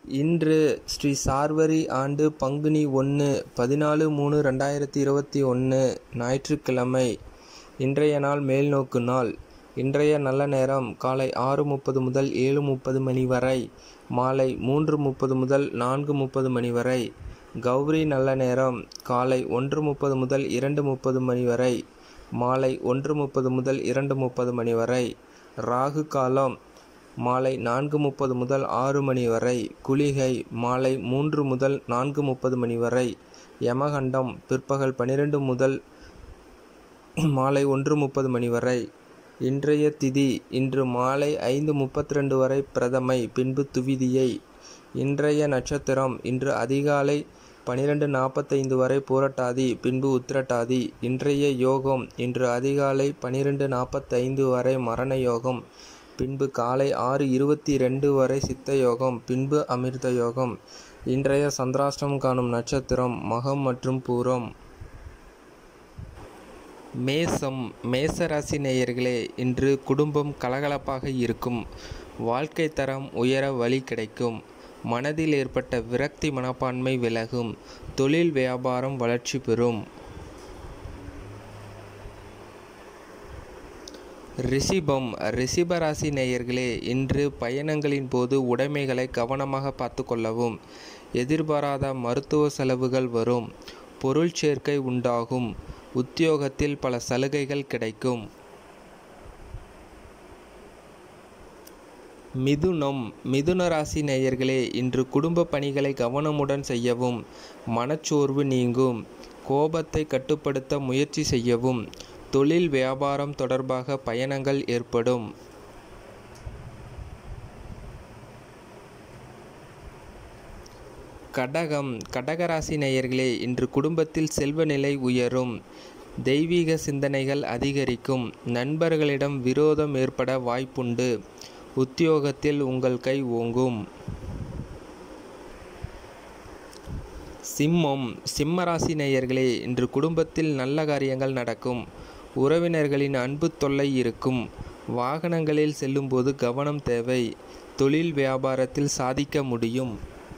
இன்று ஸ்ரீ சார்வரி ஆண்டு பங்குனி ஒன்று பதினாலு மூணு ரெண்டாயிரத்தி இருபத்தி ஒன்று ஞாயிற்றுக்கிழமை இன்றைய நாள் மேல்நோக்கு நாள் இன்றைய நல்ல நேரம் காலை ஆறு முப்பது முதல் ஏழு முப்பது மணி வரை மாலை மூன்று முப்பது முதல் நான்கு முப்பது மணி வரை கௌரி நல்ல நேரம் காலை ஒன்று முப்பது முதல் இரண்டு முப்பது மணி வரை மாலை ஒன்று முப்பது முதல் இரண்டு முப்பது மணி வரை ராகு காலம் மாலை நான்கு முப்பது முதல் ஆறு மணி வரை குளிகை மாலை மூன்று முதல் நான்கு முப்பது மணி வரை யமகண்டம் பிற்பகல் பன்னிரெண்டு முதல் மாலை ஒன்று முப்பது மணி வரை இன்றைய திதி இன்று மாலை ஐந்து முப்பத்தி ரெண்டு வரை பிரதமை பின்பு துவிதியை இன்றைய நட்சத்திரம் இன்று அதிகாலை பனிரெண்டு நாற்பத்தைந்து வரை பூரட்டாதி பின்பு உத்திரட்டாதி இன்றைய யோகம் இன்று அதிகாலை பனிரெண்டு நாற்பத்தைந்து வரை மரண யோகம் பின்பு காலை ஆறு இருபத்தி ரெண்டு வரை சித்த யோகம் பின்பு அமிர்த யோகம் இன்றைய சந்திராஷ்டம் காணும் நட்சத்திரம் மகம் மற்றும் பூரம் மேசம் மேசராசி நேயர்களே இன்று குடும்பம் கலகலப்பாக இருக்கும் வாழ்க்கை தரம் உயர வழி கிடைக்கும் மனதில் ஏற்பட்ட விரக்தி மனப்பான்மை விலகும் தொழில் வியாபாரம் வளர்ச்சி பெறும் ரிஷிபம் ரிஷிபராசி நேயர்களே இன்று பயணங்களின் போது உடைமைகளை கவனமாக பார்த்து கொள்ளவும் எதிர்பாராத மருத்துவ செலவுகள் வரும் பொருள் சேர்க்கை உண்டாகும் உத்தியோகத்தில் பல சலுகைகள் கிடைக்கும் மிதுனம் மிதுன ராசி நேயர்களே இன்று குடும்ப பணிகளை கவனமுடன் செய்யவும் மனச்சோர்வு நீங்கும் கோபத்தை கட்டுப்படுத்த முயற்சி செய்யவும் தொழில் வியாபாரம் தொடர்பாக பயணங்கள் ஏற்படும் கடகம் கடகராசி நேயர்களே இன்று குடும்பத்தில் செல்வ நிலை உயரும் தெய்வீக சிந்தனைகள் அதிகரிக்கும் நண்பர்களிடம் விரோதம் ஏற்பட வாய்ப்புண்டு உத்தியோகத்தில் உங்கள் கை ஓங்கும் சிம்மம் சிம்மராசி நேயர்களே இன்று குடும்பத்தில் நல்ல காரியங்கள் நடக்கும் உறவினர்களின் அன்பு தொல்லை இருக்கும் வாகனங்களில் செல்லும்போது கவனம் தேவை தொழில் வியாபாரத்தில் சாதிக்க முடியும்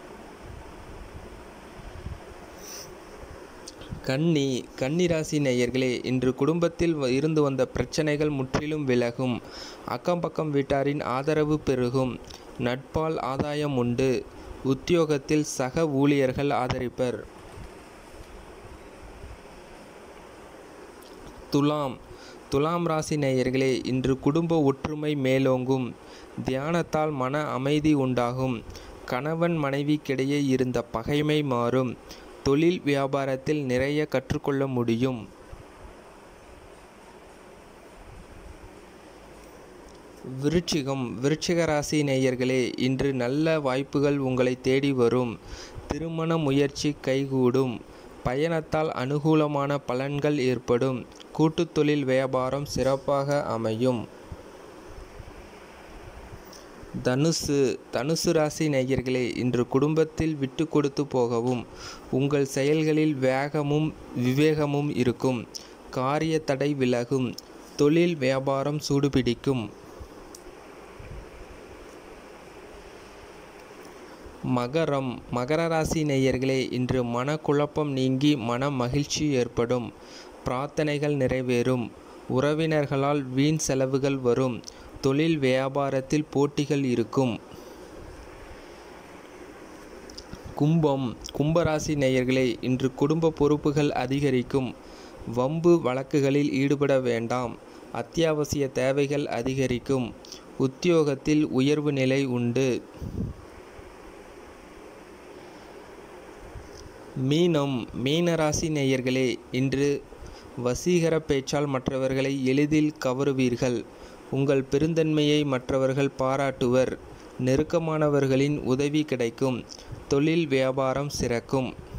கன்னி கன்னிராசி நேயர்களே இன்று குடும்பத்தில் இருந்து வந்த பிரச்சனைகள் முற்றிலும் விலகும் அக்கம் பக்கம் வீட்டாரின் ஆதரவு பெருகும் நட்பால் ஆதாயம் உண்டு உத்தியோகத்தில் சக ஊழியர்கள் ஆதரிப்பர் துலாம் துலாம் ராசி நேயர்களே இன்று குடும்ப ஒற்றுமை மேலோங்கும் தியானத்தால் மன அமைதி உண்டாகும் கணவன் மனைவிக்கிடையே இருந்த பகைமை மாறும் தொழில் வியாபாரத்தில் நிறைய கற்றுக்கொள்ள முடியும் விருச்சிகம் விருச்சிக ராசி நேயர்களே இன்று நல்ல வாய்ப்புகள் உங்களை தேடி வரும் திருமண முயற்சி கைகூடும் பயணத்தால் அனுகூலமான பலன்கள் ஏற்படும் கூட்டுத் தொழில் வியாபாரம் சிறப்பாக அமையும் தனுசு தனுசு ராசி நேயர்களே இன்று குடும்பத்தில் விட்டு கொடுத்து போகவும் உங்கள் செயல்களில் வேகமும் விவேகமும் இருக்கும் காரிய தடை விலகும் தொழில் வியாபாரம் சூடுபிடிக்கும் மகரம் மகர ராசி நேயர்களே இன்று மனக்குழப்பம் நீங்கி மன மகிழ்ச்சி ஏற்படும் பிரார்த்தனைகள் நிறைவேறும் உறவினர்களால் வீண் செலவுகள் வரும் தொழில் வியாபாரத்தில் போட்டிகள் இருக்கும் கும்பம் கும்பராசி நேயர்களே இன்று குடும்ப பொறுப்புகள் அதிகரிக்கும் வம்பு வழக்குகளில் ஈடுபட வேண்டாம் அத்தியாவசிய தேவைகள் அதிகரிக்கும் உத்தியோகத்தில் உயர்வு நிலை உண்டு மீனம் மீனராசி நேயர்களே இன்று வசீகர பேச்சால் மற்றவர்களை எளிதில் கவருவீர்கள் உங்கள் பெருந்தன்மையை மற்றவர்கள் பாராட்டுவர் நெருக்கமானவர்களின் உதவி கிடைக்கும் தொழில் வியாபாரம் சிறக்கும்